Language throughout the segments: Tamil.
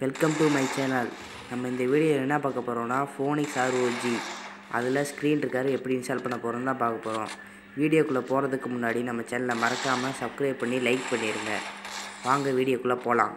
வெல்கம் டு மை சேனல் நம்ம இந்த வீடியோவில் என்ன பார்க்க போகிறோம்னா ஃபோனிக்ஸ் ஆர்ஓஜி அதில் ஸ்க்ரீன் இருக்காரு எப்படி இன்ஸ்டால் பண்ண போகிறோம் தான் பார்க்க போகிறோம் வீடியோக்குள்ளே போகிறதுக்கு முன்னாடி நம்ம சேனலை மறக்காமல் சப்ஸ்கிரைப் பண்ணி லைக் பண்ணிடுங்க வாங்க வீடியோக்குள்ளே போகலாம்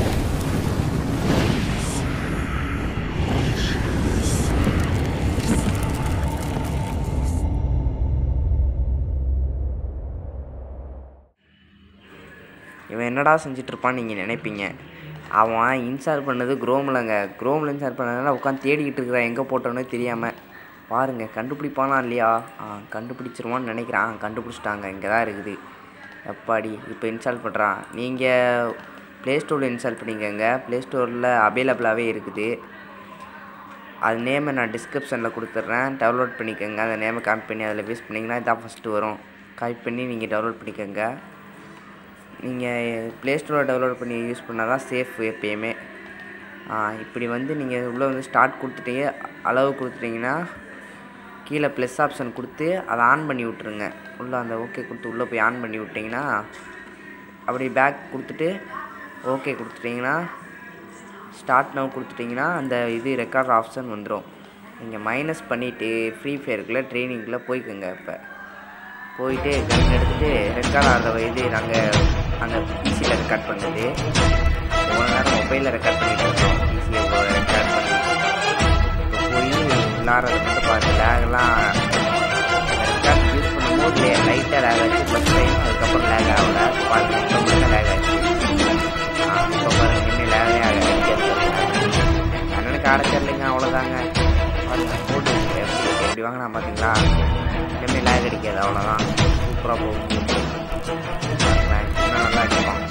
இவன் என்னடா செஞ்சுட்டு இருப்பான்னு நீங்கள் நினைப்பீங்க அவன் இன்ஸ்டால் பண்ணது குரோம்லங்க குரோமில் இன்ஸ்டால் பண்ணதுனால உட்காந்து தேடிக்கிட்டு இருக்கிறான் எங்கே போட்டோன்னே தெரியாமல் பாருங்கள் கண்டுபிடிப்பானா இல்லையா ஆ கண்டுபிடிச்சிருவான்னு நினைக்கிறான் கண்டுபிடிச்சிட்டாங்க இங்கே தான் இருக்குது எப்பாடி இப்போ இன்ஸ்டால் பண்ணுறான் நீங்கள் ப்ளே ஸ்டோரில் இன்ஸ்டால் பண்ணிக்கோங்க ப்ளே ஸ்டோரில் அவைலபிளாகவே இருக்குது அது நேமை நான் டிஸ்கிரிப்ஷனில் கொடுத்துட்றேன் டவுன்லோட் பண்ணிக்கோங்க அந்த நேமை காப்பி பண்ணி அதில் யூஸ் பண்ணிங்கன்னா இதான் ஃபஸ்ட்டு வரும் காப்பி பண்ணி நீங்கள் டவுன்லோட் பண்ணிக்கோங்க நீங்கள் ப்ளே ஸ்டோரில் டவுன்லோட் பண்ணி யூஸ் பண்ணால் தான் சேஃப் எப்பயுமே இப்படி வந்து நீங்கள் உள்ளே வந்து ஸ்டார்ட் கொடுத்துட்டீங்க அளவு கொடுத்துட்டிங்கன்னா கீழே ப்ளஸ் ஆப்ஷன் கொடுத்து அதை ஆன் பண்ணி விட்ருங்க உள்ளே அந்த ஓகே கொடுத்து உள்ளே போய் ஆன் பண்ணி விட்டிங்கன்னா அப்படி பேக் கொடுத்துட்டு ஓகே கொடுத்துட்டிங்கன்னா ஸ்டார்ட் நவ் கொடுத்துட்டிங்கன்னா அந்த இது ரெக்கார்ட் ஆப்ஷன் வந்துடும் நீங்கள் மைனஸ் பண்ணிவிட்டு ஃப்ரீ ஃபயருக்குள்ளே ட்ரைனிங்குள்ளே போய்க்குங்க இப்போ போயிட்டு கன் எடுத்துகிட்டு ரெக்கார்ட் ஆகிற இது நாங்கள் அந்த பிசியில் ரெக்கார்ட் பண்ணது எவ்வளோ நேரம் மொபைலில் ரெக்கார்ட் பண்ணிட்டு இருந்தோம் பிசியை ரெக்கார்ட் பண்ணி இப்போ போய் விளாட்றது மட்டும் பாருங்க லேக்லாம் ரெக்கார்ட் யூஸ் பண்ணும்போது லைட்டாக லேக் ஆச்சு ஃபஸ்ட் டைம் அதுக்கப்புறம் லேக் ஆகல பாருங்க இப்போ மட்டும் லேக் ஆச்சு இப்போ பாருங்க இனிமேல் லேகே ஆக அடிக்காது அண்ணனுக்கு அடைச்சிடலைங்க அவ்வளோதாங்க பாருங்க போட்டு எப்படி எப்படி வாங்கினா பார்த்தீங்களா இனிமேல் லேக் அடிக்காது அவ்வளோதான் சூப்பராக போகும் பாருங்களேன் இன்னும் நல்லா அடிப்பான்